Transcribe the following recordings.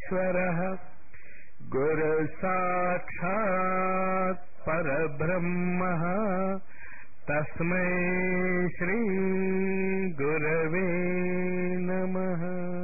परमेश्वरः गुरुसाक्षात् परब्रह्मः तस्मै श्रीगुरवे नमः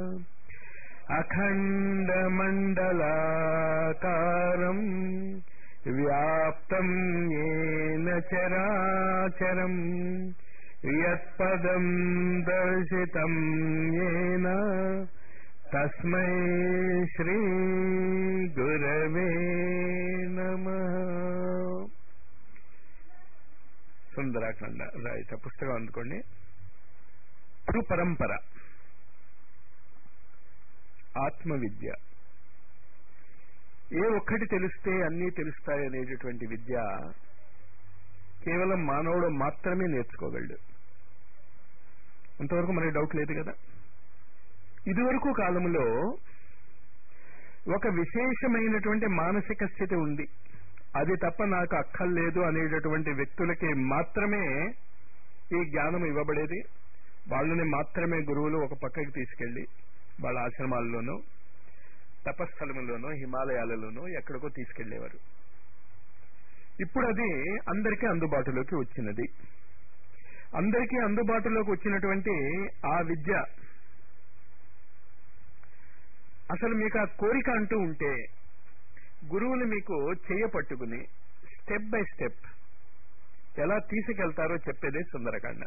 अखण्डमण्डलाकारम् व्याप्तम् येन चराचरम् यत्पदम् दर्शितम् येन తస్మై శ్రీ గురవే నమ సుందరాఖండ రాయిత పుస్తకం అందుకోండి గురు పరంపర ఆత్మ విద్య ఏ ఒక్కటి తెలిస్తే అన్నీ తెలుస్తాయి అనేటటువంటి విద్య కేవలం మానవుడు మాత్రమే నేర్చుకోగలడు అంతవరకు మనకి డౌట్ లేదు కదా ఇదివరకు కాలంలో ఒక విశేషమైనటువంటి మానసిక స్థితి ఉంది అది తప్ప నాకు అక్కర్లేదు అనేటటువంటి వ్యక్తులకి మాత్రమే ఈ జ్ఞానం ఇవ్వబడేది వాళ్ళని మాత్రమే గురువులు ఒక పక్కకి తీసుకెళ్లి వాళ్ళ ఆశ్రమాల్లోనూ తపస్థలములోనూ హిమాలయాలలోనూ ఎక్కడికో తీసుకెళ్లేవారు ఇప్పుడు అది అందరికీ అందుబాటులోకి వచ్చినది అందరికీ అందుబాటులోకి వచ్చినటువంటి ఆ విద్య అసలు మీకు ఆ కోరిక అంటూ ఉంటే గురువులు మీకు చెయ్య పట్టుకుని స్టెప్ బై స్టెప్ ఎలా తీసుకెళ్తారో చెప్పేదే సుందరకాండ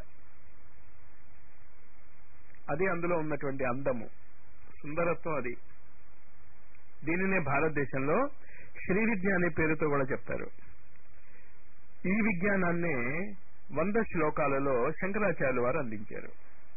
అది అందులో ఉన్నటువంటి అందము సుందరత్వం అది దీనినే భారతదేశంలో శ్రీ విద్య అనే పేరుతో కూడా చెప్తారు ఈ విజ్ఞానాన్నే వంద శ్లోకాలలో శంకరాచార్యుల వారు అందించారు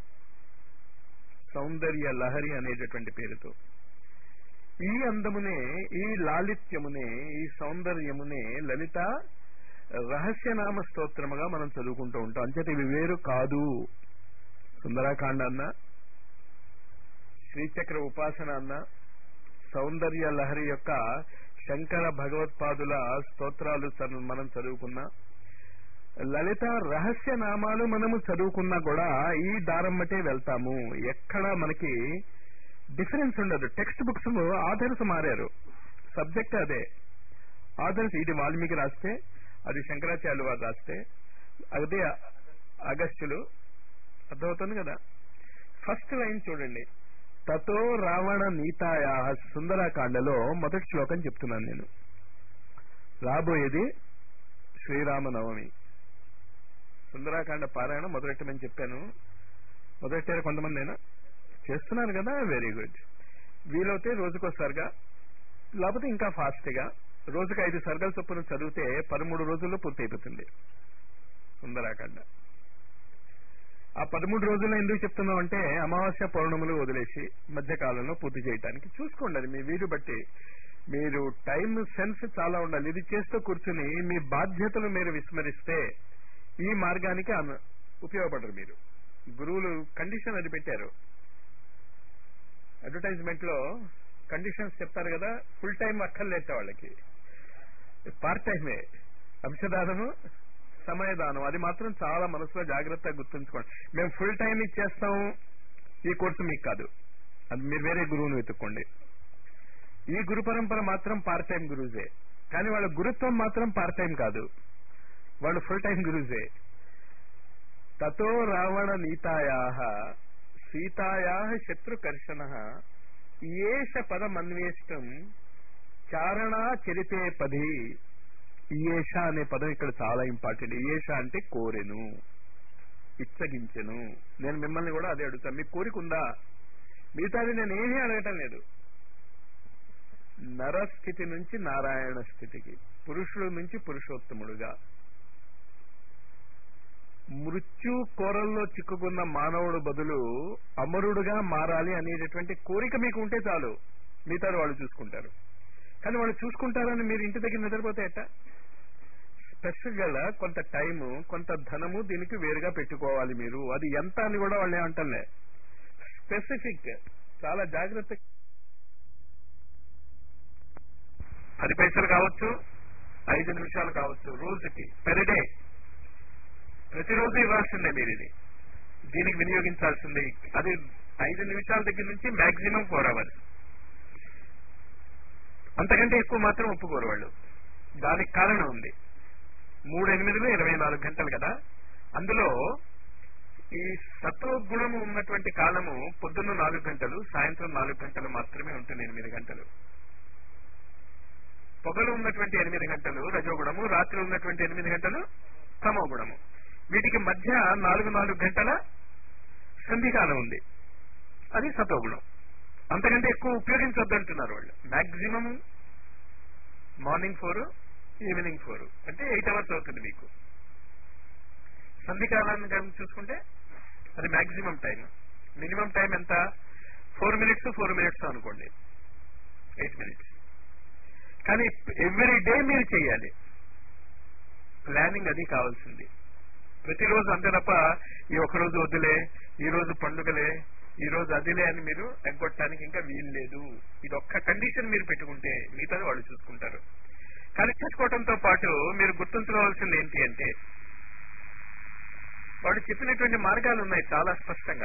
సౌందర్య లహరి అనేటటువంటి పేరుతో ఈ అందమునే ఈ లాలిత్యమునే ఈ సౌందర్యమునే లలిత రహస్యనామ స్తోత్రముగా మనం చదువుకుంటూ ఉంటాం అంచేత ఇవి వేరు కాదు సుందరాకాండ అన్న శ్రీచక్ర ఉపాసన అన్న సౌందర్య లహరి యొక్క శంకర భగవత్పాదుల స్తోత్రాలు మనం చదువుకున్నా లలిత రహస్య నామాలు మనము చదువుకున్నా కూడా ఈ దారమ్మటే వెళ్తాము ఎక్కడా మనకి డిఫరెన్స్ ఉండదు టెక్స్ట్ బుక్స్ ఆథర్స్ మారారు సబ్జెక్ట్ అదే ఆథర్స్ ఇది వాల్మీకి రాస్తే అది శంకరాచార్యులు వారు రాస్తే అదే అగస్త్యులు అర్థమవుతుంది కదా ఫస్ట్ లైన్ చూడండి తతో రావణ నీతాయా సుందరాకాండలో మొదటి శ్లోకం చెప్తున్నాను నేను రాబోయేది శ్రీరామనవమి సుందరాకాండ పారాయణ మొదలెట్టమని చెప్పాను మొదలెట్టారు కొంతమందినా చేస్తున్నారు కదా వెరీ గుడ్ వీలైతే రోజుకో సర్గా లేకపోతే ఇంకా ఫాస్ట్ గా రోజుకు ఐదు సర్గల చొప్పున చదివితే పదమూడు రోజుల్లో పూర్తయిపోతుంది సుందరాకాండ ఆ పదమూడు రోజుల్లో ఎందుకు చెప్తున్నాం అంటే అమావాస్య పౌర్ణములు వదిలేసి మధ్యకాలంలో పూర్తి చేయడానికి చూసుకోండి అది మీ వీలు బట్టి మీరు టైం సెన్స్ చాలా ఉండాలి ఇది చేస్తూ కూర్చుని మీ బాధ్యతలు మీరు విస్మరిస్తే ఈ మార్గానికి ఉపయోగపడరు మీరు గురువులు కండిషన్ అది పెట్టారు అడ్వర్టైజ్మెంట్ లో కండిషన్స్ చెప్తారు కదా ఫుల్ టైం అక్కర్లేట వాళ్ళకి పార్ట్ టైమే అంశదానము సమయదానం అది మాత్రం చాలా మనసులో జాగ్రత్తగా గుర్తుంచుకోండి మేము ఫుల్ టైం ఇచ్చేస్తాం ఈ కోర్సు మీకు కాదు అది మీరు వేరే గురువును వెతుక్కోండి ఈ గురు పరంపర మాత్రం పార్ట్ టైం గురుజే కానీ వాళ్ళ గురుత్వం మాత్రం పార్ట్ టైం కాదు వాళ్ళు ఫుల్ టైం గురుజే తతో రావణ నీతాయా సీతాయా శత్రుకర్షణ ఏష పదమన్వేష్టం చారణా చరితే పది ఈయేష అనే పదం ఇక్కడ చాలా ఇంపార్టెంట్ ఈయేష అంటే కోరెను ఇచ్చగించెను నేను మిమ్మల్ని కూడా అదే అడుగుతాను మీకు కోరిక ఉందా మిగతాది నేను ఏమీ అడగటం లేదు నరస్థితి నుంచి నారాయణ స్థితికి పురుషుడు నుంచి పురుషోత్తముడుగా మృత్యు కోరల్లో చిక్కుకున్న మానవుడు బదులు అమరుడుగా మారాలి అనేటటువంటి కోరిక మీకు ఉంటే చాలు మిగతా వాళ్ళు చూసుకుంటారు కానీ వాళ్ళు చూసుకుంటారని మీరు ఇంటి దగ్గర నిద్రపోతే ఎట్టా స్పెషల్ గా కొంత టైము కొంత ధనము దీనికి వేరుగా పెట్టుకోవాలి మీరు అది ఎంత అని కూడా వాళ్ళు ఏమంటలే స్పెసిఫిక్ చాలా జాగ్రత్త పది పైసలు కావచ్చు ఐదు నిమిషాలు కావచ్చు రోజుకి పెర్ డే ప్రతిరోజు ఇవ్వాల్సిందే మీరు ఇది దీనికి వినియోగించాల్సిందే అది ఐదు నిమిషాల దగ్గర నుంచి మాక్సిమం ఫోర్ అవర్స్ అంతకంటే ఎక్కువ మాత్రం ఒప్పుకోరు వాళ్ళు దానికి కారణం ఉంది మూడు ఎనిమిదిలు ఇరవై నాలుగు గంటలు కదా అందులో ఈ సత్వగుణము ఉన్నటువంటి కాలము పొద్దున్న నాలుగు గంటలు సాయంత్రం నాలుగు గంటలు మాత్రమే ఉంటుంది ఎనిమిది గంటలు పొగలు ఉన్నటువంటి ఎనిమిది గంటలు రజోగుణము రాత్రి ఉన్నటువంటి ఎనిమిది గంటలు తమో గుణము వీటికి మధ్య నాలుగు నాలుగు గంటల సంధికాలం ఉంది అది సత్వగుణం అంతకంటే ఎక్కువ ఉపయోగించొద్దు అంటున్నారు వాళ్ళు maximum morning four evening four అంటే ఎయిట్ అవర్స్ అవుతుంది మీకు సంధికాలాన్ని కనుక చూసుకుంటే అది మాక్సిమం టైం మినిమం టైం ఎంత ఫోర్ మినిట్స్ ఫోర్ మినిట్స్ అనుకోండి ఎయిట్ మినిట్స్ కానీ ఎవ్రీ డే మీరు చేయాలి ప్లానింగ్ అది కావాల్సింది ప్రతిరోజు అంతే తప్ప ఈ ఒక్కరోజు వద్దులే ఈ రోజు పండుగలే ఈ రోజు అదిలే అని మీరు ఎగ్గొట్టడానికి ఇంకా వీలు లేదు ఇది ఒక్క కండిషన్ మీరు పెట్టుకుంటే మిగతాది వాళ్ళు చూసుకుంటారు కానీ చూసుకోవడంతో పాటు మీరు గుర్తుంచుకోవాల్సింది ఏంటి అంటే వాడు చెప్పినటువంటి మార్గాలు ఉన్నాయి చాలా స్పష్టంగా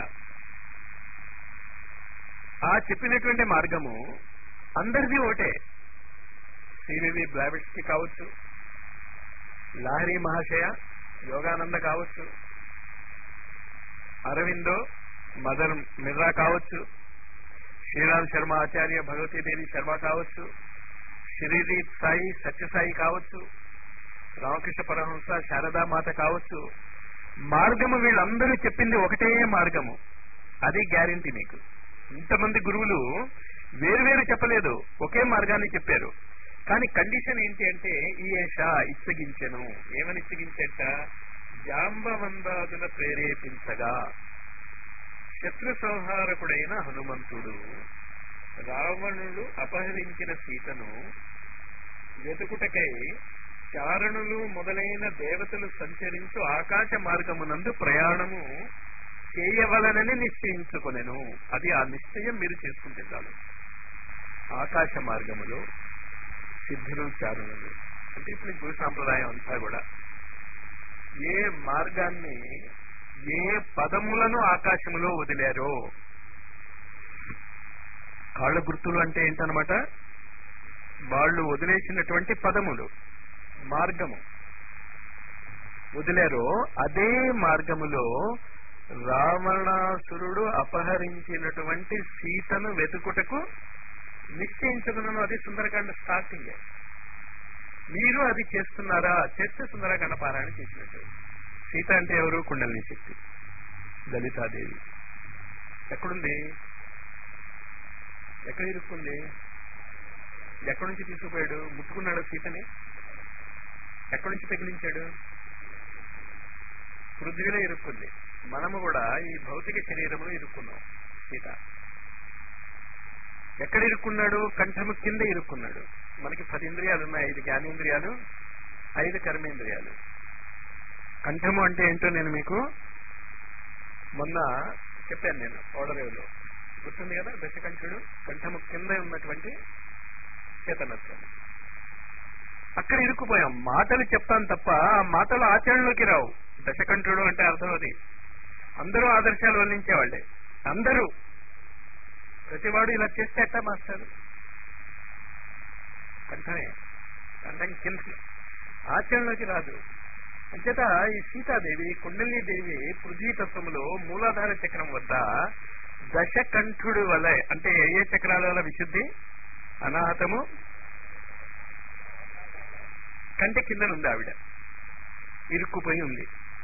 ఆ చెప్పినటువంటి మార్గము అందరిది ఒకటే సివివి బ్లాబిట్స్ కి కావచ్చు లాహరి మహాశయ యోగానంద కావచ్చు అరవిందో మదర్ మిర్రా కావచ్చు శ్రీరామ్ శర్మ ఆచార్య భగవతీదేవి శర్మ కావచ్చు శ్రీదీప్ సాయి సత్యసాయి కావచ్చు రామకృష్ణ పరమహంస శారదా మాత కావచ్చు మార్గము వీళ్ళందరూ చెప్పింది ఒకటే మార్గము అది గ్యారంటీ మీకు ఇంతమంది గురువులు వేరువేరు చెప్పలేదు ఒకే మార్గాన్ని చెప్పారు కానీ కండిషన్ ఏంటి అంటే ఈ ఏష ఇచ్చగించెను ఏమని ఇచ్చగించేట జాంబవందాదుల ప్రేరేపించగా శత్రు సంహారకుడైన హనుమంతుడు రావణుడు అపహరించిన సీతను వెతుకుటకై చారణులు మొదలైన దేవతలు సంచరించు ఆకాశ మార్గమునందు ప్రయాణము చేయవలనని నిశ్చయించుకొనెను అది ఆ నిశ్చయం మీరు చేసుకుంటే చాలు ఆకాశ మార్గములో సిద్ధులు చారుణులు అంటే ఇప్పుడు గురు సాంప్రదాయం అంతా కూడా ఏ మార్గాన్ని ఏ పదములను ఆకాశములో వదిలారో కాళ్ళ గుర్తులు అంటే ఏంటనమాట వాళ్ళు వదిలేసినటువంటి పదములు మార్గము వదిలారో అదే మార్గములో రావణాసురుడు అపహరించినటువంటి సీతను వెతుకుటకు నిశ్చయించుకున్నాను అది సుందరకాండ స్టార్టింగ్ మీరు అది చేస్తున్నారా చేస్తే సుందరకాండ పారాయణ చేసినట్టు సీత అంటే ఎవరు కుండలిని శక్తి లలితాదేవి ఎక్కడుంది ఎక్కడ ఇరుక్కుంది ఎక్కడి నుంచి తీసుకుపోయాడు ముట్టుకున్నాడు సీతని ఎక్కడి నుంచి తగిలించాడు పృథ్వీలో ఇరుక్కుంది మనము కూడా ఈ భౌతిక శరీరంలో ఇరుక్కున్నాం సీత ఎక్కడ ఇరుక్కున్నాడు కంఠము కింద ఇరుక్కున్నాడు మనకి పది ఇంద్రియాలు ఉన్నాయి ఐదు జ్ఞానేంద్రియాలు ఐదు కర్మేంద్రియాలు కంఠము అంటే ఏంటో నేను మీకు మొన్న చెప్పాను నేను ఓడరేవులో గుర్తుంది కదా దశకంఠుడు కంఠము కింద ఉన్నటువంటి చేతనత్వం అక్కడ ఇరుక్కుపోయాం మాటలు చెప్తాను తప్ప ఆ మాటలు ఆచరణలోకి రావు దశకంఠుడు అంటే అర్థం అది అందరూ ఆదర్శాలు వల్లించేవాళ్లే అందరూ ప్రతివాడు ఇలా చేస్తే ఎట్టా మాస్టర్ కంఠమే కంఠం కింద ఆచరణలోకి రాదు అంచేత ఈ సీతాదేవి కుండలి దేవి పృథ్వీతత్వములో మూలాధార చక్రం వద్ద దశకంఠుడు వల్ల అంటే ఏ ఏ చక్రాల వల్ల విశుద్ధి అనాహతము కంటి కింద ఉంది ఆవిడ ఇరుక్కుపోయి ఉంది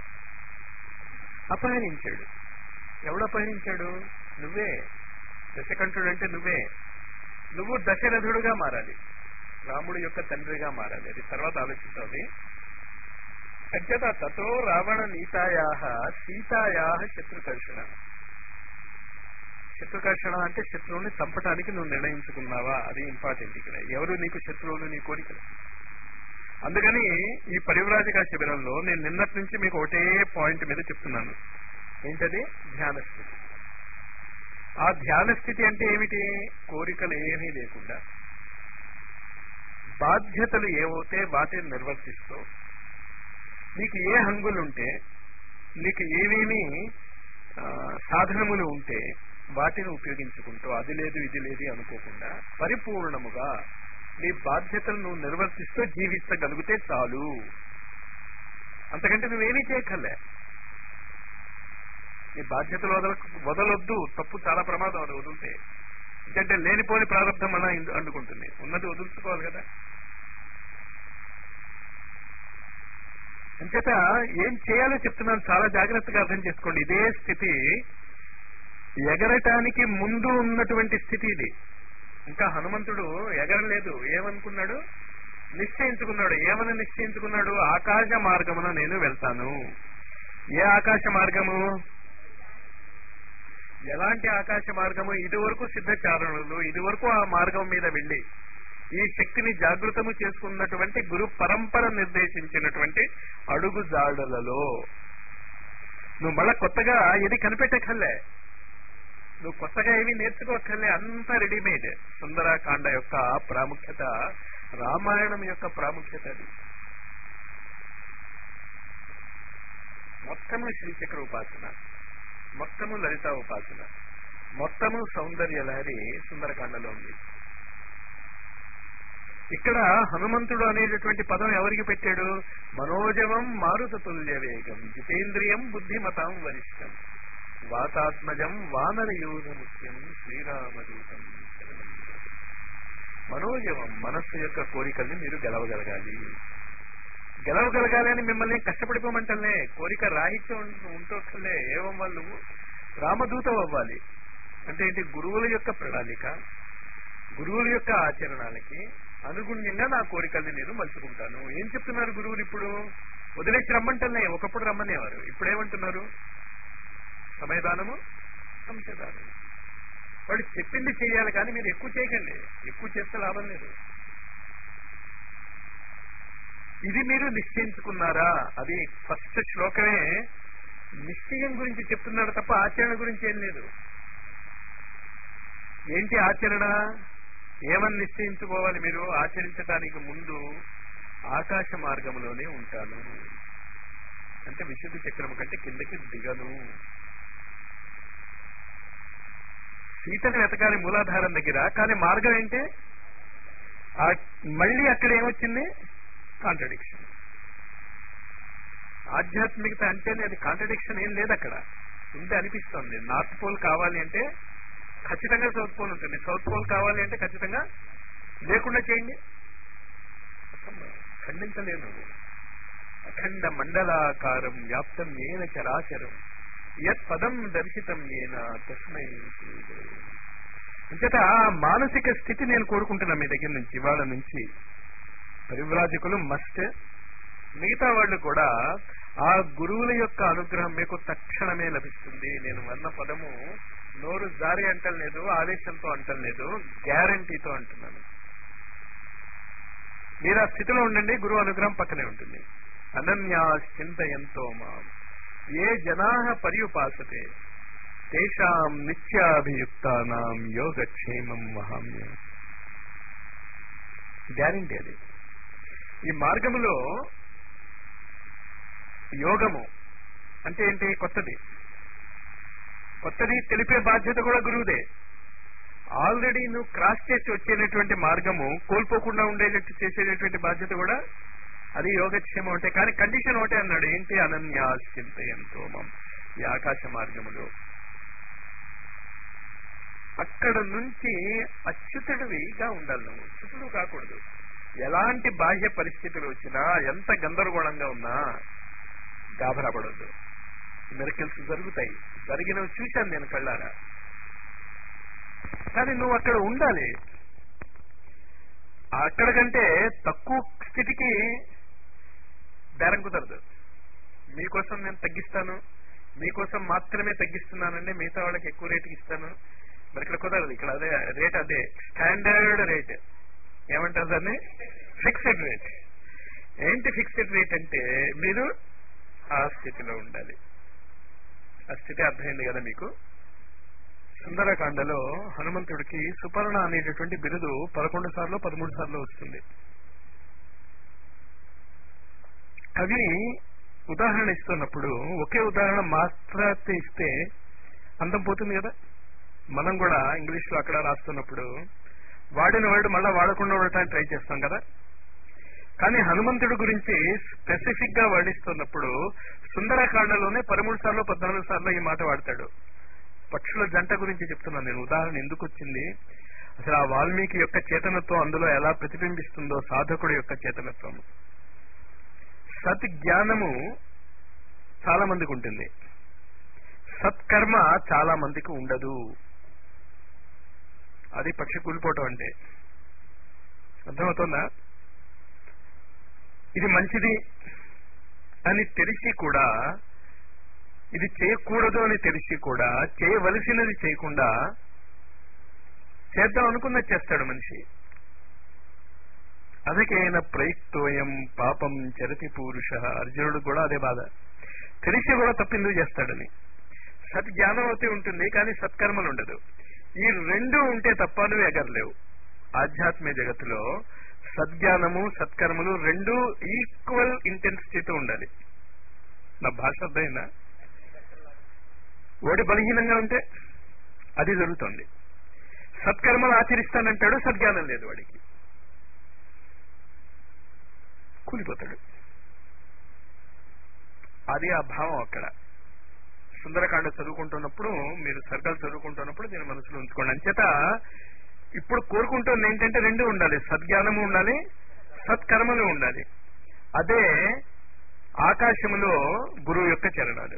అపహరించాడు ఎవడు అపహరించాడు నువ్వే దశకంఠుడు అంటే నువ్వే నువ్వు దశరథుడుగా మారాలి రాముడు యొక్క తండ్రిగా మారాలి అది తర్వాత ఆలోచిస్తుంది అంచేత తతో రావణ నీతాయా సీతాయా శత్రుకర్షణ శత్రుకర్షణ అంటే శత్రువుని చంపడానికి నువ్వు నిర్ణయించుకున్నావా అది ఇంపార్టెంట్ ఇక్కడ ఎవరు నీకు శత్రువులు నీ కోరికలు అందుకని ఈ పరివ్రాజక శిబిరంలో నేను నిన్నటి నుంచి మీకు ఒకటే పాయింట్ మీద చెప్తున్నాను ఏంటది ధ్యాన స్థితి ఆ ధ్యాన స్థితి అంటే ఏమిటి కోరికలు ఏమీ లేకుండా బాధ్యతలు ఏవైతే వాటిని నిర్వర్తిస్తూ నీకు ఏ హంగులుంటే నీకు ఏమేమి ఆ, సాధనములు ఉంటే వాటిని ఉపయోగించుకుంటూ అది లేదు ఇది లేదు అనుకోకుండా పరిపూర్ణముగా నీ బాధ్యతలు నువ్వు నిర్వర్తిస్తూ జీవించగలిగితే చాలు అంతకంటే నువ్వేమీ చేయక్కర్లే నీ బాధ్యతలు వదల వదలొద్దు తప్పు చాలా ప్రమాదం అది వదిలితే ఎందుకంటే లేనిపోని ప్రారంభం అలా ఇందు- అంటుకుంటుంది ఉన్నది వదులుచుకోవాలి కదా అంచేత ఏం చేయాలో చెప్తున్నాను చాలా జాగ్రత్తగా అర్థం చేసుకోండి ఇదే స్థితి ఎగరటానికి ముందు ఉన్నటువంటి స్థితి ఇది ఇంకా హనుమంతుడు ఎగరలేదు ఏమనుకున్నాడు నిశ్చయించుకున్నాడు ఏమని నిశ్చయించుకున్నాడు ఆకాశ మార్గమున నేను వెళ్తాను ఏ ఆకాశ మార్గము ఎలాంటి ఆకాశ మార్గము ఇదివరకు సిద్ధచారణలు ఇదివరకు ఆ మార్గం మీద వెళ్ళి ఈ శక్తిని జాగృతము చేసుకున్నటువంటి గురు పరంపర నిర్దేశించినటువంటి అడుగు జాడలలో నువ్వు మళ్ళా కొత్తగా ఇది కనిపెట్టకల్లే నువ్వు కొత్తగా ఏమీ నేర్చుకోకర్లే అంతా రెడీమేడ్ సుందరాకాండ యొక్క ప్రాముఖ్యత రామాయణం యొక్క ప్రాముఖ్యత అది మొత్తము శ్రీచక్ర ఉపాసన మొత్తము లలిత ఉపాసన మొత్తము సౌందర్య లహరి సుందరకాండలో ఉంది ఇక్కడ హనుమంతుడు అనేటటువంటి పదం ఎవరికి పెట్టాడు మనోజవం మారుత తుల్య వేగం జితేంద్రియం బుద్ధిమతాం వరిష్టం వాతాత్మజం వానరయూధ ముఖ్యం శ్రీరామదూతం శరణం. మనోజవం మనస్సు యొక్క కోరికల్ని మీరు గెలవగలగాలి గెలవగలగాలి అని మిమ్మల్ని కష్టపడిపోమంటలే కోరిక రాహిత్యం ఉంటోక్కర్లే ఏవం వాళ్ళు రామదూతం అవ్వాలి అంటే ఏంటి గురువుల యొక్క ప్రణాళిక గురువుల యొక్క ఆచరణలకి అనుగుణ్యంగా నా కోరికల్ని నేను మలుచుకుంటాను ఏం చెప్తున్నారు గురువులు ఇప్పుడు వదిలేసి రమ్మంటలే ఒకప్పుడు రమ్మనేవారు ఇప్పుడు ఏమంటున్నారు సమయదానము సంశదానము వాడు చెప్పింది చేయాలి కానీ మీరు ఎక్కువ చేయకండి ఎక్కువ చేస్తే లాభం లేదు ఇది మీరు నిశ్చయించుకున్నారా అది ఫస్ట్ శ్లోకమే నిశ్చయం గురించి చెప్తున్నాడు తప్ప ఆచరణ గురించి ఏం లేదు ఏంటి ఆచరణ ఏమని నిశ్చయించుకోవాలి మీరు ఆచరించడానికి ముందు ఆకాశ మార్గంలోనే ఉంటాను అంటే విశుద్ధి చక్రము కంటే కిందకి దిగను సీతను వెతకాలి మూలాధారం దగ్గర కానీ మార్గం ఏంటి ఆ- మళ్ళీ అక్కడ ఏమొచ్చింది కాంట్రడిక్షన్ ఆధ్యాత్మికత అంటేనే అది కాంట్రడిక్షన్ ఏం లేదు అక్కడ ఉంది అనిపిస్తుంది నార్త్ పోల్ కావాలి అంటే ఖచ్చితంగా సౌత్ పోల్ ఉంటుంది సౌత్ పోల్ కావాలి అంటే ఖచ్చితంగా లేకుండా చేయండి ఖండించలేను అఖండ మండలాకారం వ్యాప్తం ఏన చరాచరం యత్ పదం దర్శితం ఏన తస్మై శ్రీ గురవే. అంచేత ఆ మానసిక స్థితి నేను కోరుకుంటున్నా మీ దగ్గర నుంచి ఇవాళ నుంచి పరివ్రాజకులు మస్ట్ మిగతా వాళ్ళు కూడా ఆ గురువుల యొక్క అనుగ్రహం మీకు తక్షణమే లభిస్తుంది నేను అన్న పదము నోరు జారి అంటలేదు ఆదేశంతో అంటలేదు గ్యారంటీతో అంటున్నాను మీరు ఆ స్థితిలో ఉండండి గురువు అనుగ్రహం పక్కనే ఉంటుంది అనన్యా చింతయంతో మా ఏ జనా పర్యుపాసతే తేషాం నిత్యాభియుక్తానాం యోగక్షేమం వహామ్యం గ్యారంటీ అది ఈ మార్గములో యోగము అంటే ఏంటి కొత్తది కొత్తది తెలిపే బాధ్యత కూడా గురువుదే ఆల్రెడీ నువ్వు క్రాస్ చేసి వచ్చేటటువంటి మార్గము కోల్పోకుండా ఉండేటట్టు చేసేటటువంటి బాధ్యత కూడా అది యోగక్షేమం అంటే కానీ కండిషన్ ఒకటే అన్నాడు ఏంటి అనన్యాశ్చింతయంతో మం ఈ ఆకాశ మార్గములో అక్కడ నుంచి అచ్యుతుడివిగా ఉండాలి నువ్వు చ్యుతుడు కాకూడదు ఎలాంటి బాహ్య పరిస్థితులు వచ్చినా ఎంత గందరగోళంగా ఉన్నా గాభరాపడద్దు మెరకల్స్ జరుగుతాయి జరిగినవి చూశాను నేను కళ్ళారా కానీ నువ్వు అక్కడ ఉండాలి అక్కడ కంటే తక్కువ స్థితికి బేరం కుదరదు మీకోసం నేను తగ్గిస్తాను మీకోసం మాత్రమే తగ్గిస్తున్నానండి మిగతా వాళ్ళకి ఎక్కువ రేటుకి ఇస్తాను మరి ఇక్కడ కుదరదు ఇక్కడ అదే రేట్ అదే స్టాండర్డ్ రేట్ ఏమంటారు దాన్ని ఫిక్స్డ్ రేట్ ఏంటి ఫిక్స్డ్ రేట్ అంటే మీరు ఆ స్థితిలో ఉండాలి ఆ స్థితి అర్థమైంది కదా మీకు సుందరకాండలో హనుమంతుడికి సుపర్ణ అనేటటువంటి బిరుదు పదకొండు సార్లు పదమూడు సార్లు వస్తుంది కవి ఉదాహరణ ఇస్తున్నప్పుడు ఒకే ఉదాహరణ మాత్రతే ఇస్తే అందం పోతుంది కదా మనం కూడా ఇంగ్లీష్ లో అక్కడ రాస్తున్నప్పుడు వాడిన వర్డ్ మళ్ళా వాడకుండా ఉండటానికి ట్రై చేస్తాం కదా కానీ హనుమంతుడి గురించి స్పెసిఫిక్ గా వర్ణిస్తున్నప్పుడు సుందరకాండలోనే పదమూడు సార్లు పద్నాలుగు సార్లు ఈ మాట వాడతాడు పక్షుల జంట గురించి చెప్తున్నాను నేను ఉదాహరణ ఎందుకు వచ్చింది అసలు ఆ వాల్మీకి యొక్క చేతనత్వం అందులో ఎలా ప్రతిబింబిస్తుందో సాధకుడు యొక్క చేతనత్వం సత్ జ్ఞానము చాలా మందికి ఉంటుంది సత్కర్మ చాలా మందికి ఉండదు అది పక్షి కూలిపోవటం అంటే అర్థమవుతుందా ఇది మంచిది అని తెలిసి కూడా ఇది చేయకూడదు అని తెలిసి కూడా చేయవలసినది చేయకుండా చేద్దాం అనుకున్నది చేస్తాడు మనిషి అదకైన ప్రయుక్తోయం పాపం చరతి పురుష అర్జునుడు కూడా అదే బాధ తెలిసి కూడా తప్పిందుకు చేస్తాడని సద్జ్ఞానం అయితే ఉంటుంది కానీ సత్కర్మలు ఉండదు ఈ రెండు ఉంటే తప్ప నువ్వు ఎగరలేవు ఆధ్యాత్మిక జగత్తులో సద్జ్ఞానము సత్కర్మలు రెండు ఈక్వల్ ఇంటెన్సిటీతో ఉండాలి నా భాష అర్థమైందా ఓడి బలహీనంగా ఉంటే అది జరుగుతుంది సత్కర్మలు ఆచరిస్తానంటాడు సద్జ్ఞానం లేదు వాడికి కూలిపోతాడు అది ఆ భావం అక్కడ సుందరకాండ చదువుకుంటున్నప్పుడు మీరు సర్గలు చదువుకుంటున్నప్పుడు దీని మనసులో ఉంచుకోండి అంచేత ఇప్పుడు కోరుకుంటుంది ఏంటంటే రెండు ఉండాలి సద్జ్ఞానము ఉండాలి సత్కర్మలు ఉండాలి అదే ఆకాశములో గురువు యొక్క చరణాలు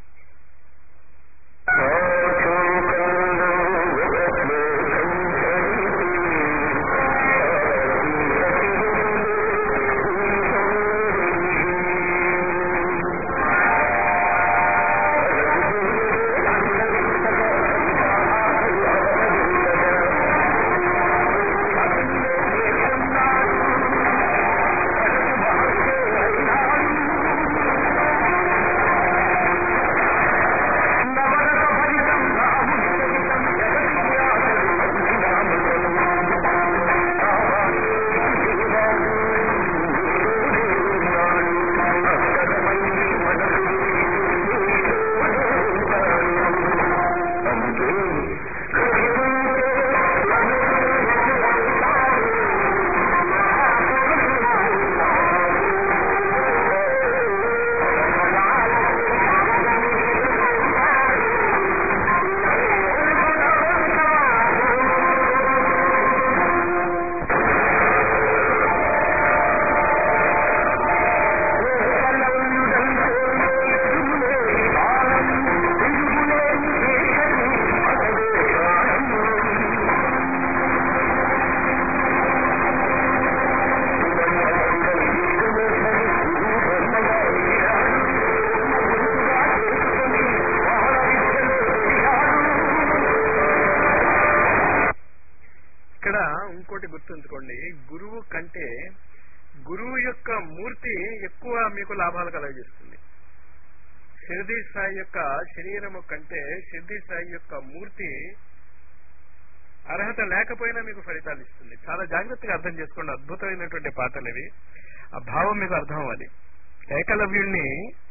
ఇక్కడ ఇంకోటి గుర్తుంచుకోండి గురువు కంటే గురువు యొక్క మూర్తి ఎక్కువ మీకు లాభాలు కలగజేస్తుంది షిర్దీ సాయి యొక్క శరీరము కంటే షిర్దీ సాయి యొక్క మూర్తి అర్హత లేకపోయినా మీకు ఫలితాలు ఇస్తుంది చాలా జాగ్రత్తగా అర్థం చేసుకోండి అద్భుతమైనటువంటి పాటలు ఇవి ఆ భావం మీకు అర్థం అవ్వాలి ఏకలవ్యుణ్ణి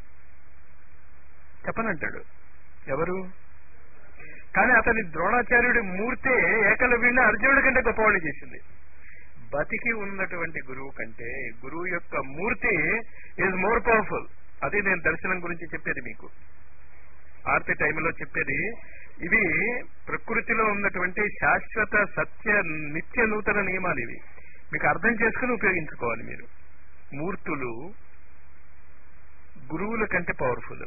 చెప్పనంటాడు ఎవరు కానీ అతని ద్రోణాచార్యుడి మూర్తే ఏకలవ్యుణ్ణి అర్జునుడి కంటే గొప్పవాడిని చేసింది బతికి ఉన్నటువంటి గురువు కంటే గురువు యొక్క మూర్తి ఈజ్ మోర్ పవర్ఫుల్ అది నేను దర్శనం గురించి చెప్పేది మీకు ఆర్తి టైంలో చెప్పేది ఇవి ప్రకృతిలో ఉన్నటువంటి శాశ్వత సత్య నిత్య నూతన నియమాలు ఇవి మీకు అర్థం చేసుకుని ఉపయోగించుకోవాలి మీరు మూర్తులు గురువుల కంటే పవర్ఫుల్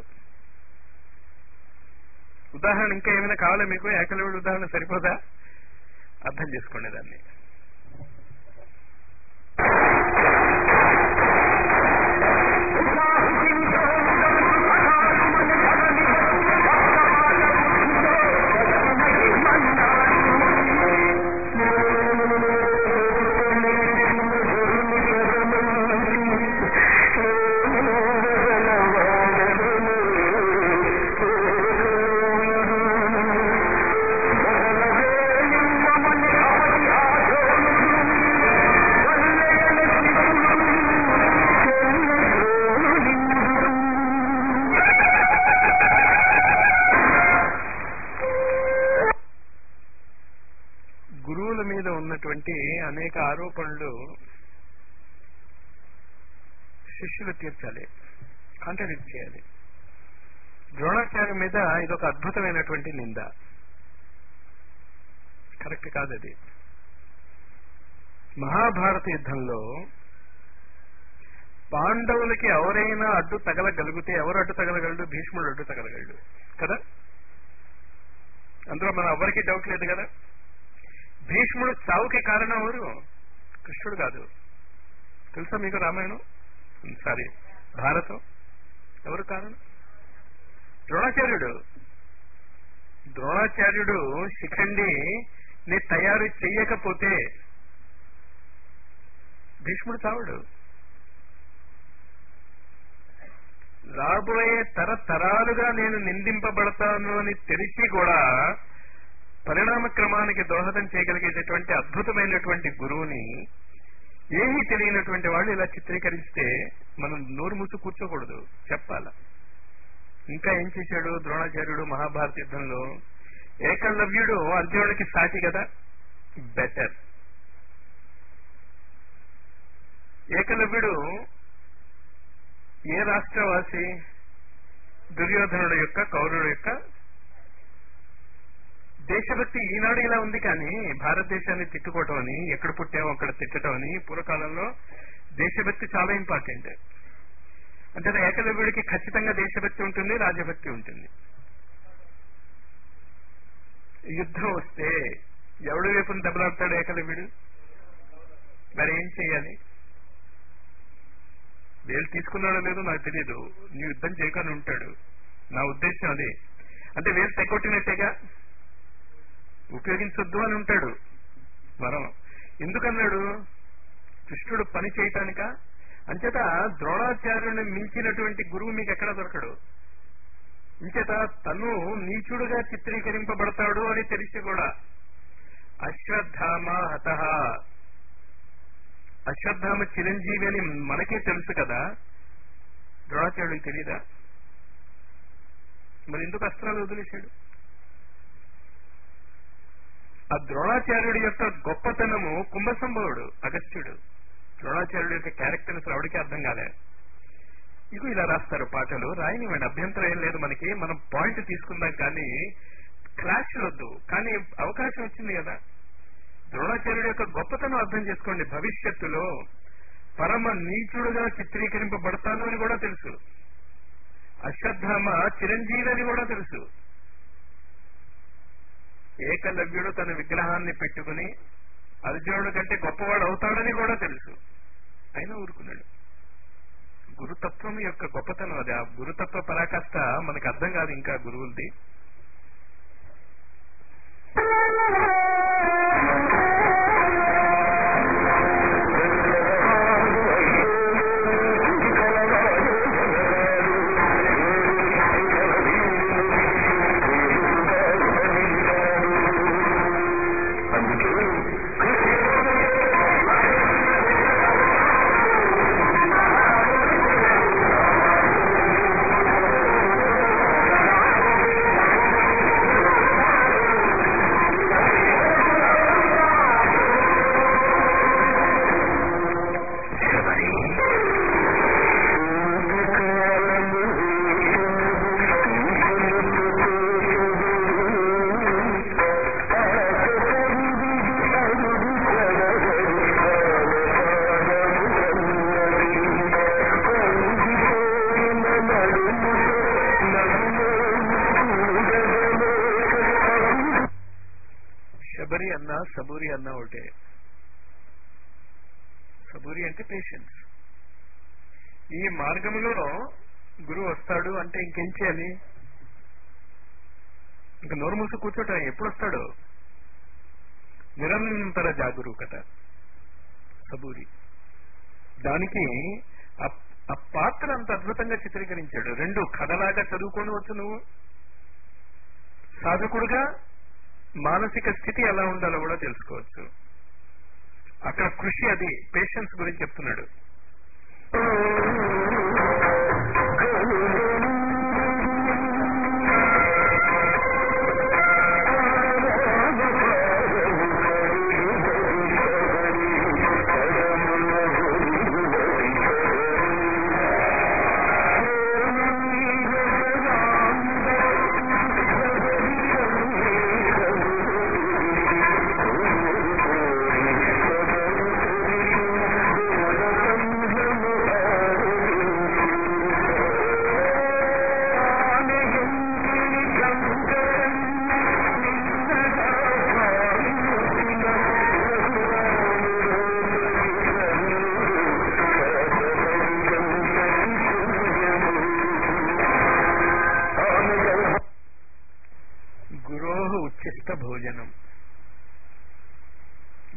ఉదాహరణ ఇంకా ఏమైనా కావాలా మీకు ఏకలవుడి ఉదాహరణ సరిపోదా అర్థం చేసుకోండి దాన్ని ఆ గురువుల మీద ఉన్నటువంటి అనేక ఆరోపణలు శిష్యులు తీర్చాలి కాంట్రడిక్ట్ చేయాలి ద్రోణాచార్య మీద ఇదొక అద్భుతమైనటువంటి నింద కరెక్ట్ కాదు అది మహాభారత యుద్ధంలో పాండవులకి ఎవరైనా అడ్డు తగలగలిగితే ఎవరు అడ్డు తగలగలడు భీష్ముడు అడ్డు తగలగలడు కదా అందులో మనం ఎవరికి డౌట్ లేదు కదా భీష్ముడు చావుకి కారణం ఎవరు కృష్ణుడు కాదు తెలుసా మీకు రామాయణం సారీ భారతం ఎవరు కారణం ద్రోణాచార్యుడు ద్రోణాచార్యుడు శిఖండి ని తయారు చెయ్యకపోతే భీష్ముడు చావుడు రాబోయే తరతరాలుగా నేను నిందింపబడతాను అని తెలిసి కూడా పరిణామ క్రమానికి దోహదం చేయగలిగేటటువంటి అద్భుతమైనటువంటి గురువుని ఏమీ తెలియనటువంటి వాళ్ళు ఇలా చిత్రీకరిస్తే మనం నోరు మూసి కూర్చోకూడదు చెప్పాల ఇంకా ఏం చేశాడు ద్రోణాచార్యుడు మహాభారత యుద్ధంలో ఏకలవ్యుడు అర్జునుడికి సాటి కదా బెటర్ ఏకలవ్యుడు ఏ రాష్ట్రవాసి దుర్యోధనుడు యొక్క కౌరవుడు యొక్క దేశభక్తి ఈనాడు ఇలా ఉంది కానీ భారతదేశాన్ని తిట్టుకోవటం అని ఎక్కడ పుట్టామో అక్కడ తిట్టడం అని పూర్వకాలంలో దేశభక్తి చాలా ఇంపార్టెంట్ అంటే ఏకలవ్యుడికి ఖచ్చితంగా దేశభక్తి ఉంటుంది రాజభక్తి ఉంటుంది యుద్ధం వస్తే ఎవడి వైపున దెబ్బలాడతాడు ఏకలవ్యుడు మరి ఏం చేయాలి వేలు తీసుకున్నాడో లేదో నాకు తెలియదు నీ యుద్ధం చేయకుండా ఉంటాడు నా ఉద్దేశం అదే అంటే వేలు తెగొట్టినట్టేగా ఉపయోగించొద్దు అని ఉంటాడు వరం ఎందుకన్నాడు కృష్ణుడు పని చేయటానిక అంచేత ద్రోణాచార్యుని మించినటువంటి గురువు మీకు ఎక్కడ దొరకడు ఇంచేత తను నీచుడుగా చిత్రీకరింపబడతాడు అని తెలిసి కూడా అశ్వత్థామ హత అశ్వత్థామ చిరంజీవి అని మనకే తెలుసు కదా ద్రోణాచార్యుడికి తెలీదా మరి ఎందుకు అస్త్రాలు వదిలేశాడు ఆ ద్రోణాచార్యుడి యొక్క గొప్పతనము కుంభసంభవుడు అగస్త్యుడు ద్రోణాచార్యుడి యొక్క క్యారెక్టర్స్ ఎవడికి అర్థం కాలే ఇగో ఇలా రాస్తారు పాటలు రాయనివ్వండి అభ్యంతరం ఏం లేదు మనకి మనం పాయింట్ తీసుకుందాం కానీ క్లాష్ వద్దు కానీ అవకాశం వచ్చింది కదా ద్రోణాచార్యుడి యొక్క గొప్పతనం అర్థం చేసుకోండి భవిష్యత్తులో పరమ నీచుడుగా చిత్రీకరింపబడతాను అని కూడా తెలుసు అశ్వత్థామ చిరంజీవి అని కూడా తెలుసు ఏకలవ్యుడు తన విగ్రహాన్ని పెట్టుకుని అర్జునుడు కంటే గొప్పవాడు అవుతాడని కూడా తెలుసు అయినా ఊరుకున్నాడు గురుతత్వం యొక్క గొప్పతనం అది ఆ గురుతత్వ పరాకాష్ట మనకు అర్థం కాదు ఇంకా గురువులది శబరి అన్నా సబూరి అన్నా ఒకటే సబూరి అంటే పేషెన్స్ ఈ మార్గంలో గురువు వస్తాడు అంటే ఇంకేం చేయాలి ఇంకా నోరు మూసి కూర్చోటం ఎప్పుడు వస్తాడు నిరంతర జాగరూకత సబూరి దానికి ఆ- ఆ పాత్ర అంత అద్భుతంగా చిత్రీకరించాడు రెండు కథలాగా చదువుకొని వచ్చు నువ్వు సాధకుడుగా మానసిక స్థితి ఎలా ఉండాలో కూడా తెలుసుకోవచ్చు అక్కడ కృషి అది పేషెన్స్ గురించి చెప్తున్నాడు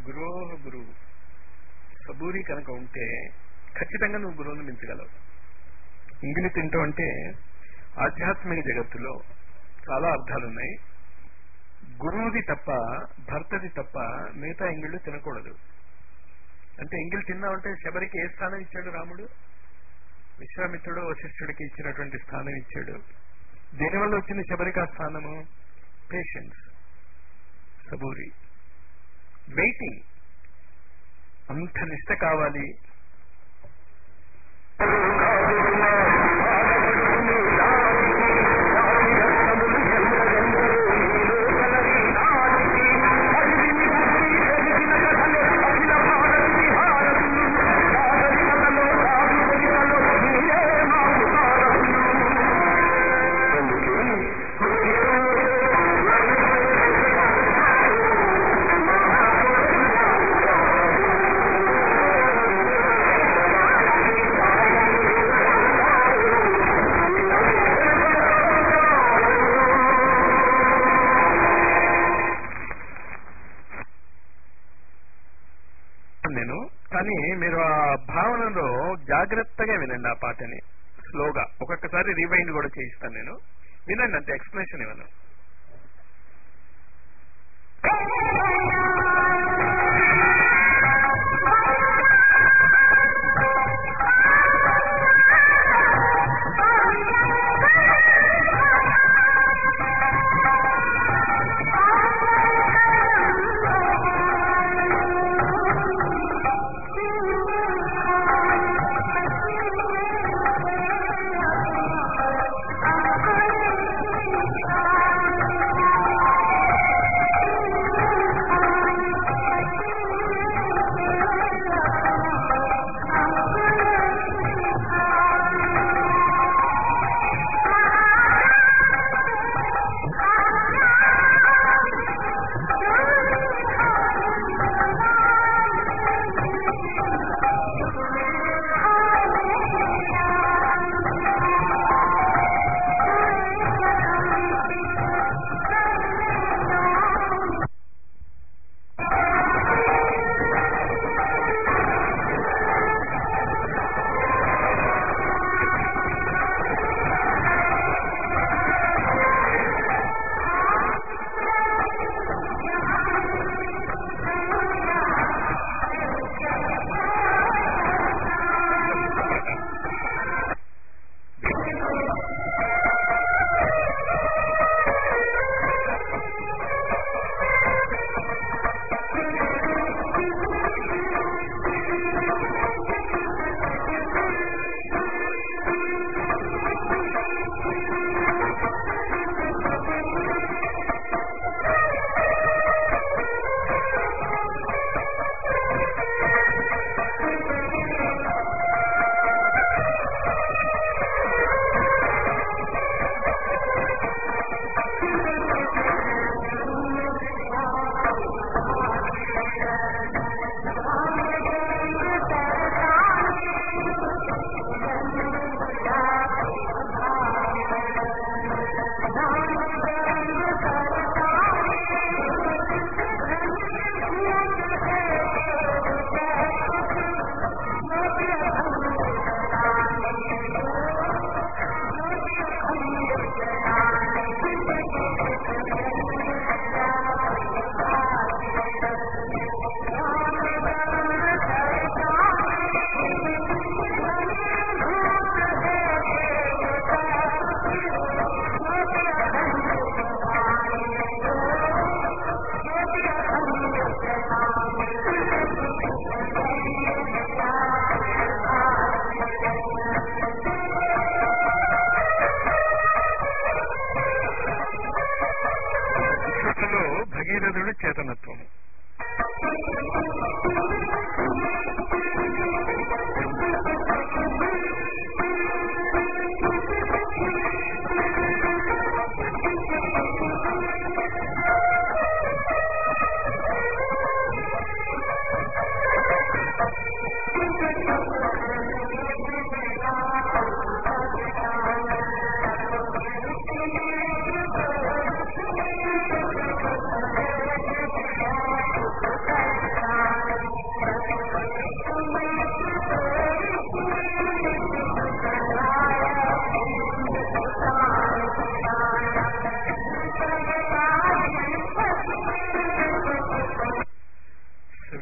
గురోహ గురువు సబూరి కనుక ఉంటే ఖచ్చితంగా నువ్వు గురువుని మించగలవు ఇంగిలి తింటూ అంటే ఆధ్యాత్మిక జగత్తులో చాలా అర్థాలున్నాయి గురువుది తప్ప భర్తది తప్ప మిగతా ఎంగిళ్ళు తినకూడదు అంటే ఎంగిల్ తిన్నామంటే శబరికి ఏ స్థానం ఇచ్చాడు రాముడు విశ్వామిత్రుడు వశిష్ఠుడికి ఇచ్చినటువంటి స్థానం ఇచ్చాడు దీనివల్ల వచ్చింది శబరిక స్థానము పేషెన్స్ సబూరి వెయిటింగ్ అంత నిష్ట కావాలి నేను కానీ మీరు ఆ భావనలో జాగ్రత్తగా వినండి ఆ పాటని స్లోగా ఒక్కొక్కసారి రివైండ్ కూడా చేయిస్తాను నేను వినండి అంతే ఎక్స్ప్లెనేషన్ ఇవ్వను Thank you.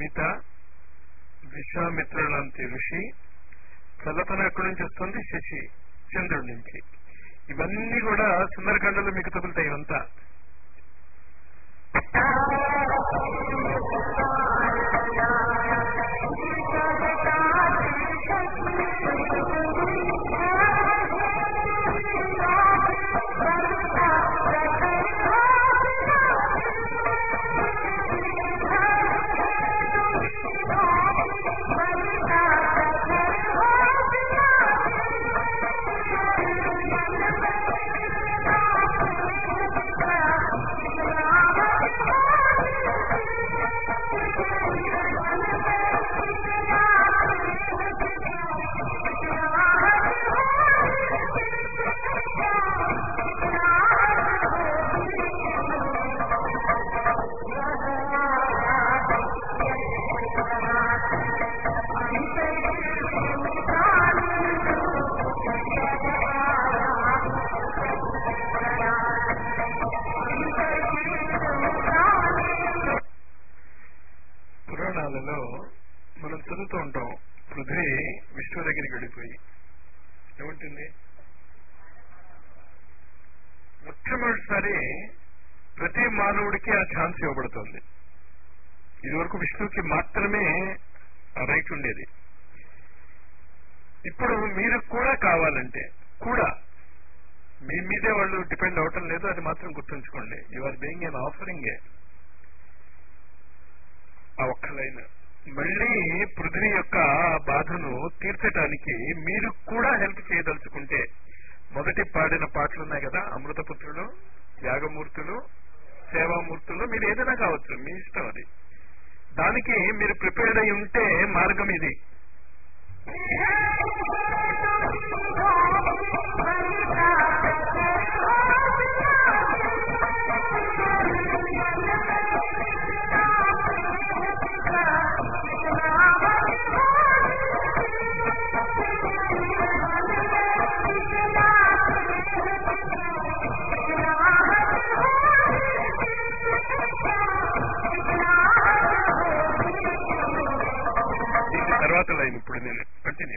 సునీత విశ్వామిత్రులంతి ఋషి చల్లతనం ఎక్కడి నుంచి వస్తుంది శశి చంద్రుడి నుంచి ఇవన్నీ కూడా సుందరకాండలో మీకు తగులుతాయి ఇవంతా పురాణాలలో మనం చదువుతూ ఉంటాం పృథ్వీ విష్ణువు దగ్గరికి వెళ్ళిపోయి ఏముంటుంది మొట్టమొదటిసారి ప్రతి మానవుడికి ఆ ఛాన్స్ ఇవ్వబడుతుంది ఇదివరకు విష్ణువుకి మాత్రమే ఆ రైట్ ఉండేది ఇప్పుడు మీరు కూడా కావాలంటే కూడా మీ మీదే వాళ్ళు డిపెండ్ అవటం లేదు అది మాత్రం గుర్తుంచుకోండి you are being an offering a ఆ ఒక్క లైన్ మళ్ళీ పృథ్వీ యొక్క బాధను తీర్చడానికి మీరు కూడా హెల్ప్ చేయదలుచుకుంటే మొదటి పాడిన పాటలు ఉన్నాయి కదా అమృతపుత్రులు యాగమూర్తులు సేవామూర్తులు మీరు ఏదైనా కావచ్చు మీ ఇష్టం అది దానికి మీరు ప్రిపేర్డ్ అయి ఉంటే మార్గం ఇది దీని తర్వాత లైన్ ఇప్పుడు నేను కంటిన్యూ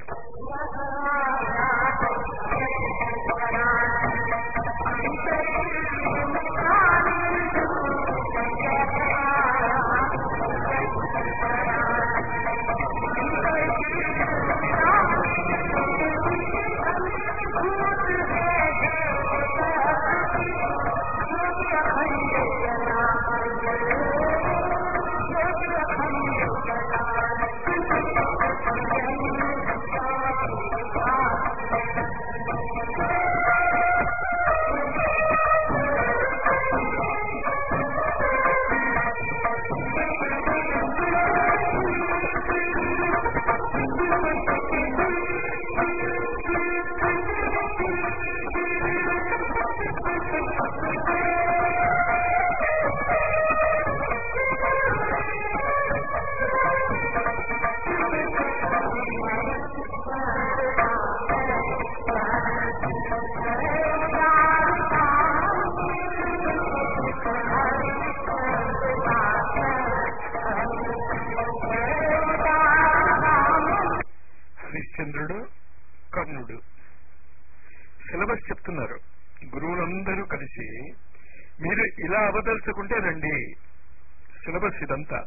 హరిశ్చంద్రుడు కర్ణుడు సిలబస్ చెప్తున్నారు గురువులందరూ కలిసి మీరు ఇలా అవదలుచుకుంటే రండి సిలబస్ ఇదంతా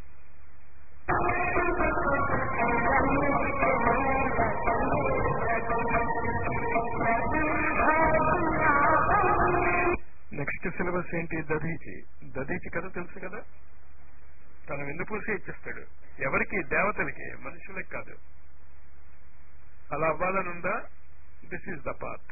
నెక్స్ట్ సిలబస్ ఏంటి దధీచి దధీచి కథ తెలుసు కదా తను వెన్నుపూసి ఇచ్చేస్తాడు ఎవరికి దేవతలకి మనుషులకి కాదు అలా అవ్వాలనుందా దిస్ ఈజ్ ద పాత్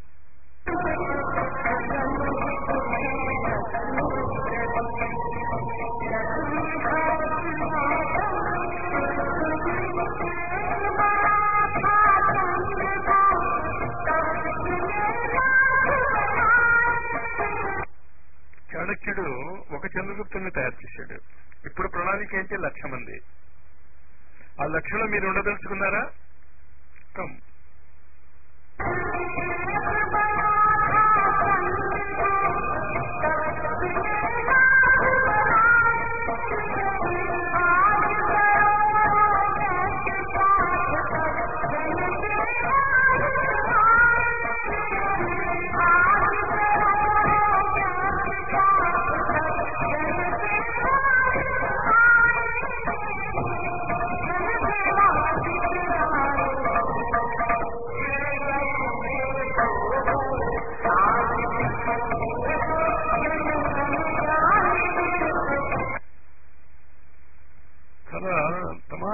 చాణక్యుడు ఒక చంద్రగుప్తుని తయారు చేశాడు ఇప్పుడు ప్రణాళిక ఏంటి లక్ష మంది ఆ లక్షలో మీరు ఉండదలుచుకున్నారా కమ్ Thank you.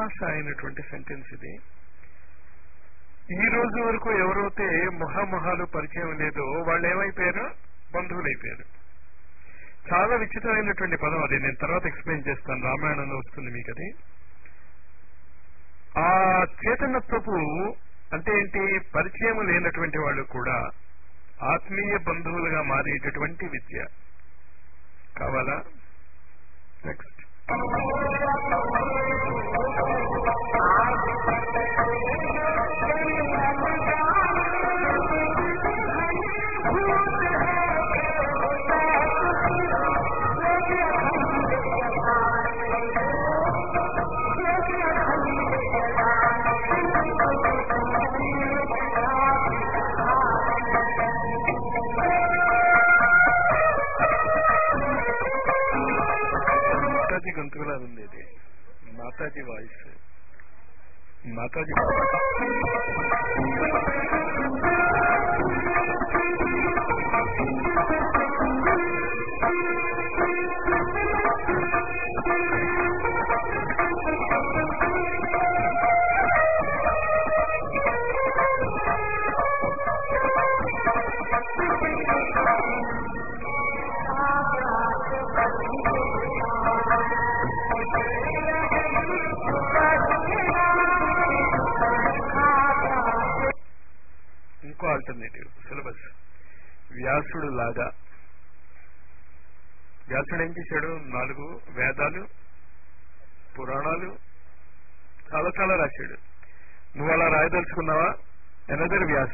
తమాషా అయినటువంటి సెంటెన్స్ ఇది ఈ రోజు వరకు ఎవరైతే మొహమొహాలు పరిచయం లేదో వాళ్ళు ఏమైపోయారు బంధువులైపోయారు చాలా విచిత్రమైనటువంటి పదం అది నేను తర్వాత ఎక్స్ప్లెయిన్ చేస్తాను రామాయణంలో వస్తుంది మీకు అది ఆ చేతనత్వపు అంటే ఏంటి పరిచయం లేనటువంటి వాళ్ళు కూడా ఆత్మీయ బంధువులుగా మారేటటువంటి విద్య కావాలా నెక్స్ట్ మాతాజీ గొంతుకులా ఉంది ఇది మాతాజీ వాయిస్ మాతాజీ ఇంకో ఆల్టర్నేటివ్ సిలబస్ వ్యాసుడు లాగా వ్యాసుడు ఏం చేశాడు నాలుగు వేదాలు పురాణాలు చాలా చాలా రాశాడు నువ్వు అలా రాయదలుచుకున్నావా ఎనదర్ వ్యాస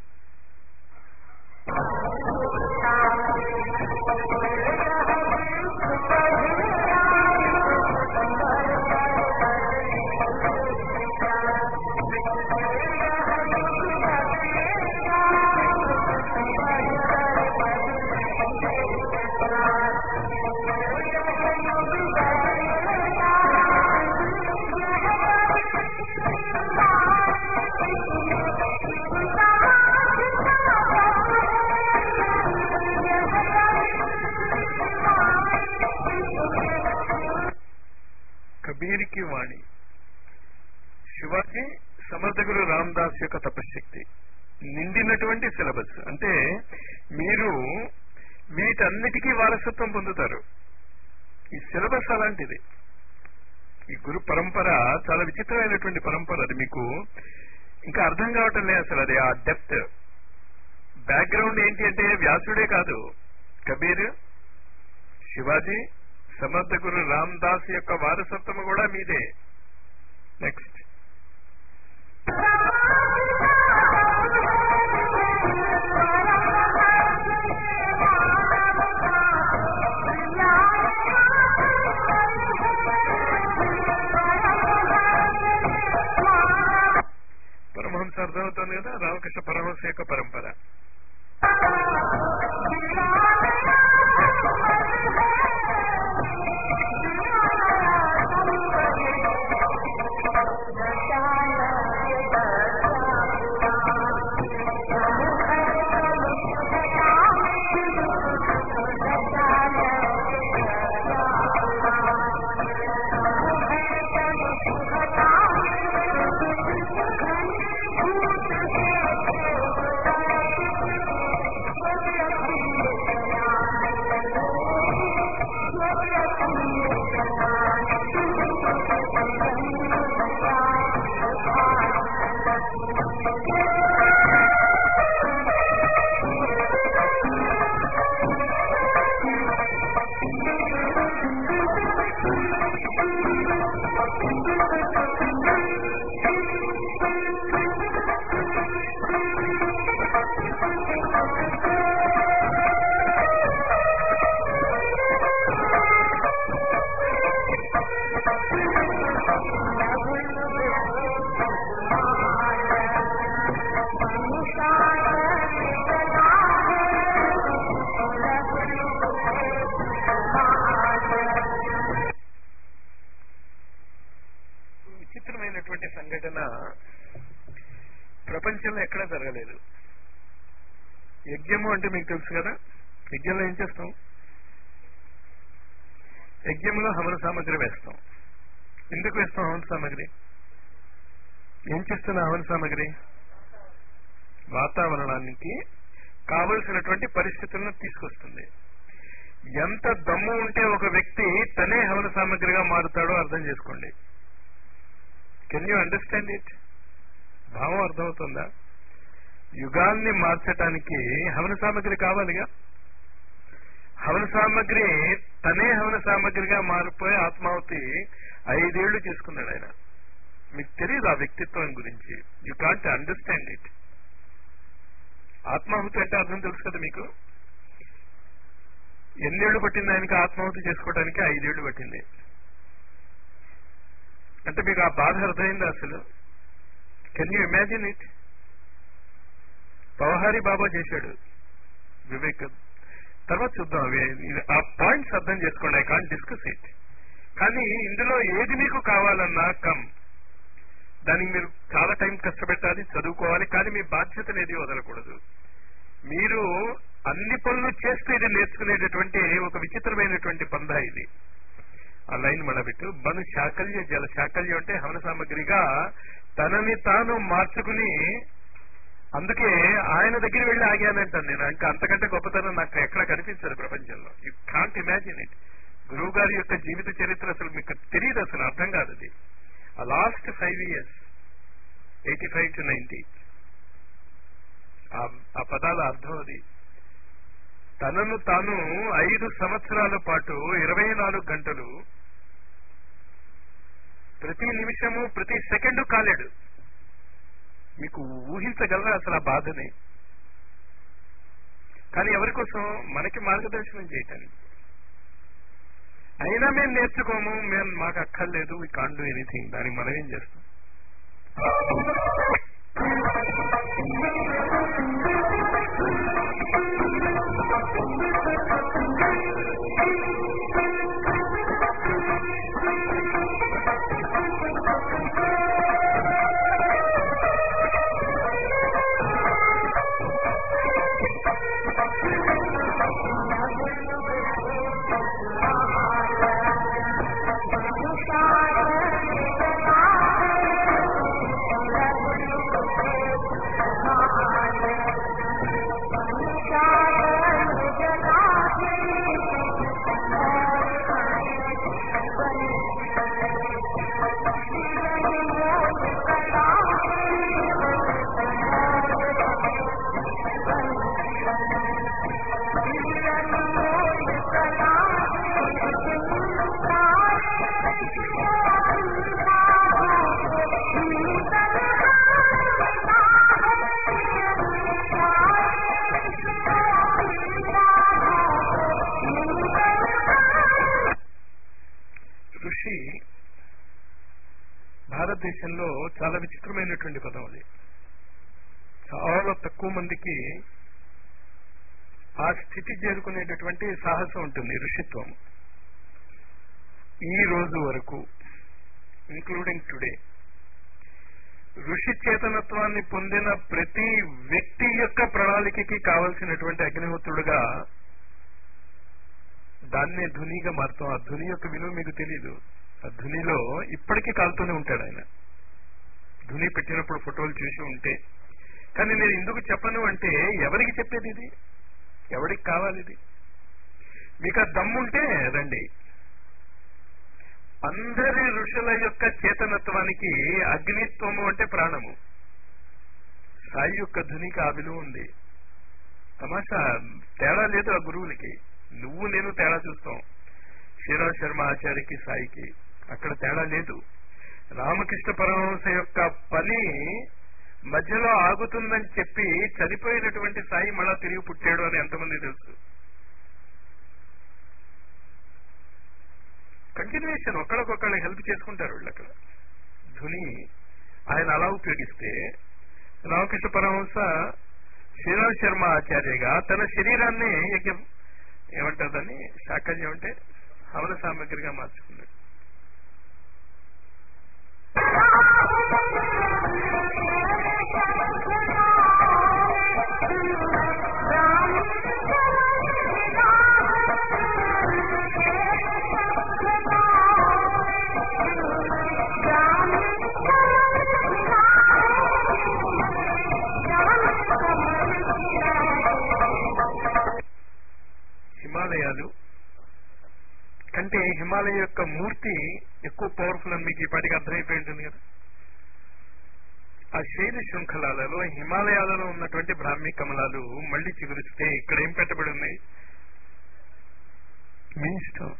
కబీర్కి వాణి శివాజీ సమర్థగురు రామదాస్ యొక్క తపశ్శక్తి నిండినటువంటి సిలబస్ అంటే మీరు వీటన్నిటికీ వారసత్వం పొందుతారు ఈ సిలబస్ అలాంటిది ఈ గురు పరంపర చాలా విచిత్రమైనటువంటి పరంపర అది మీకు ఇంకా అర్థం కావటం లేదు అసలు అది ఆ డెప్త్ బ్యాక్గ్రౌండ్ ఏంటి అంటే వ్యాసుడే కాదు కబీర్ శివాజీ సమర్థ గురు రామ్ దాస్ యొక్క వారసత్వం కూడా మీదే నెక్స్ట్ పరమహంస అర్థమవుతుంది కదా రామకృష్ణ పరమహంస యొక్క పరంపర విచిత్రమైనటువంటి సంఘటన ప్రపంచంలో ఎక్కడా జరగలేదు యజ్ఞము అంటే మీకు తెలుసు కదా యజ్ఞంలో ఏం చేస్తాం యజ్ఞంలో హవన సామగ్రి వేస్తాం ఎందుకు వేస్తాం హవన సామగ్రి ఏం చేస్తున్న హవన సామగ్రి వాతావరణానికి కావలసినటువంటి పరిస్థితులను తీసుకొస్తుంది ఎంత దమ్ము ఉంటే ఒక వ్యక్తి తనే హవన సామగ్రిగా మారుతాడో అర్థం చేసుకోండి కెన్ యూ అండర్స్టాండ్ ఇట్ భావం అర్థమవుతుందా యుగాల్ని మార్చటానికి హవన సామగ్రి కావాలిగా హవన సామగ్రి తనే హవన సామగ్రిగా మారిపోయి ఆత్మావతి ఐదేళ్లు చేసుకున్నాడు ఆయన మీకు తెలియదు ఆ వ్యక్తిత్వం గురించి యు కాంట్ అండర్స్టాండ్ ఇట్ ఆత్మాహుతి అంటే అర్థం తెలుసు కదా మీకు ఎన్నేళ్లు పట్టింది ఆయనకి ఆత్మాహుతి చేసుకోవడానికి ఐదేళ్లు పట్టింది అంటే మీకు ఆ బాధ అర్థమైందా అసలు can you imagine it Pavhari Baba చేశాడు వివేక్ తర్వాత చూద్దాం అవి ఇది- ఆ పాయింట్స్ అర్థం చేసుకోండి ఐ కాంట్ డిస్కస్ ఇట్ కానీ ఇందులో ఏది మీకు కావాలన్నా కమ్ దానికి మీరు చాలా టైం కష్టపెట్టాలి చదువుకోవాలి కానీ మీ బాధ్యతను ఏది వదలకూడదు మీరు అన్ని పనులు చేస్తూ ఇది నేర్చుకునేటటువంటి ఒక విచిత్రమైనటువంటి పందా ఇది ఆ లైన్ మనబెట్టు బను శాకల్య జల శాకల్యం అంటే హవన సామగ్రిగా తనని తాను మార్చుకుని అందుకే ఆయన దగ్గర వెళ్ళి ఆగానంటాను నేను ఇంకా అంతకంటే గొప్పతనం నాకు ఎక్కడ కనిపించదు ప్రపంచంలో యూ కాంట్ ఇమాజిన్ ఇట్ గురువు గారి యొక్క జీవిత చరిత్ర అసలు మీకు తెలియదు అసలు అర్థం కాదు అది ఆ last five years eighty five to ninety ఆ పదాల అర్థం అది తనను తాను ఐదు సంవత్సరాల పాటు ఇరవై నాలుగు గంటలు ప్రతి నిమిషము ప్రతి సెకండు కాలేడు మీకు ఊహించగలరా అసలు ఆ బాధని కానీ ఎవరి కోసం మనకి మార్గదర్శనం చేయటానికి అయినా మేము నేర్చుకోము మేము మాకు అక్కర్లేదు వీ కాన్ డూ ఎనీథింగ్ దానికి మనం ఏం చేస్తాం ఋషి భారతదేశంలో చాలా విచిత్రమైనటువంటి పదం అది చాలా తక్కువ మందికి ఆ స్థితి చేరుకునేటటువంటి సాహసం ఉంటుంది ఋషిత్వం ఈ రోజు వరకు ఇంక్లూడింగ్ టుడే ఋషి చేతనత్వాన్ని పొందిన ప్రతి వ్యక్తి యొక్క ప్రణాళికకి కావలసినటువంటి అగ్నిహోత్రుడుగా దాన్నే ధునిగా మారుతాం ఆ ధుని యొక్క విలువ మీకు తెలీదు ఆ ధునిలో ఇప్పటికీ కాలుతూనే ఉంటాడు ఆయన ధుని పెట్టినప్పుడు ఫోటోలు చూసి ఉంటే కానీ నేను ఎందుకు చెప్పను అంటే ఎవరికి చెప్పేది ఇది ఎవరికి కావాలి ఇది మీకు ఆ దమ్ముంటే రండి అందరి ఋషుల యొక్క చేతనత్వానికి అగ్నిత్వము అంటే ప్రాణము సాయి యొక్క ధునికి ఆ విలువ ఉంది తమాషా తేడా లేదు ఆ గురువులకి నువ్వు నేను తేడా చూస్తాం శ్రీరామ్ శర్మ ఆచార్యకి సాయికి అక్కడ తేడా లేదు రామకృష్ణ పరమహంస యొక్క పని మధ్యలో ఆగుతుందని చెప్పి చనిపోయినటువంటి సాయి మళ్ళా తిరిగి పుట్టాడు అని ఎంతమంది తెలుసు కంటిన్యూషన్ ఒకళ్ళకొకళ్ళు హెల్ప్ చేసుకుంటారు వీళ్ళు అక్కడ ధుని ఆయన అలా ఉపయోగిస్తే రామకృష్ణ పరమహంస శ్రీరామ్ శర్మ ఆచార్యగా తన శరీరాన్ని యజ్ఞం ఏమంటారని శాకల్యం అంటే హవన సామగ్రిగా మార్చుకున్నాడు Thank you. హిమాలయ యొక్క మూర్తి ఎక్కువ పవర్ఫుల్ అని మీకు ఈ పాటికి అర్థమైపోయి ఉంటుంది కదా ఆ శైలి శృంఖలాలలో హిమాలయాలలో ఉన్నటువంటి బ్రాహ్మీ కమలాలు మళ్ళీ చిగురిస్తే ఇక్కడ ఏం పెట్టబడి ఉన్నాయి మీ ఇష్టం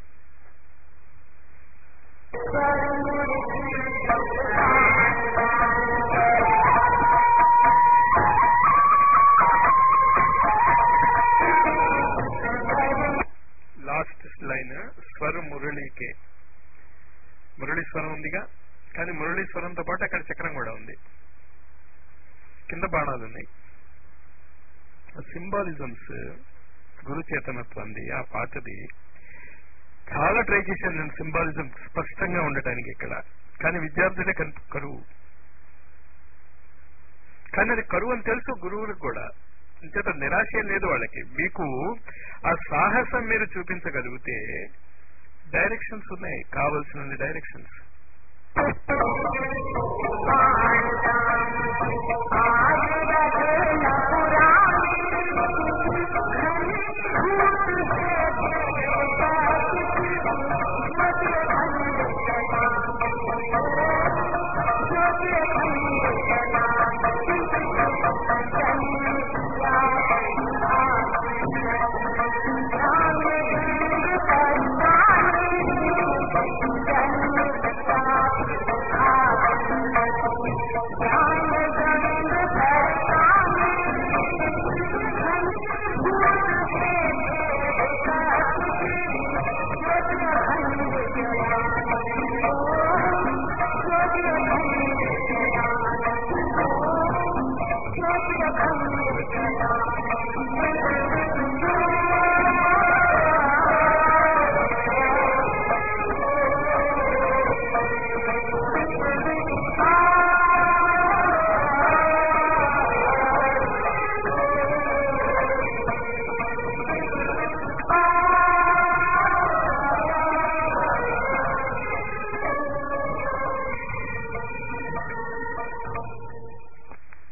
లాస్ట్ లైన్ స్వర మురళికే మురళీ స్వరం ఉందిగా కానీ మురళీ స్వరంతో పాటు అక్కడ చక్రం కూడా ఉంది కింద బాణాలు ఉన్నాయి సింబాలిజమ్స్ గురు చేతనత్వంది ఆ పాటది చాలా ట్రై చేశాను నేను సింబాలిజం స్పష్టంగా ఉండటానికి ఇక్కడ కానీ విద్యార్థులే కన్- కరువు కానీ అది కరువు అని తెలుసు గురువులకు కూడా ఇంచేత నిరాశ ఏం లేదు వాళ్ళకి మీకు ఆ సాహసం మీరు చూపించగలిగితే డైరెక్షన్స్ ఉన్నాయి కావలసిన డైరెక్షన్స్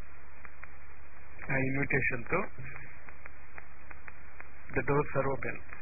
ఆ ఇన్విటేషన్ తో ద డోర్స్ ఆర్ ఓపెన్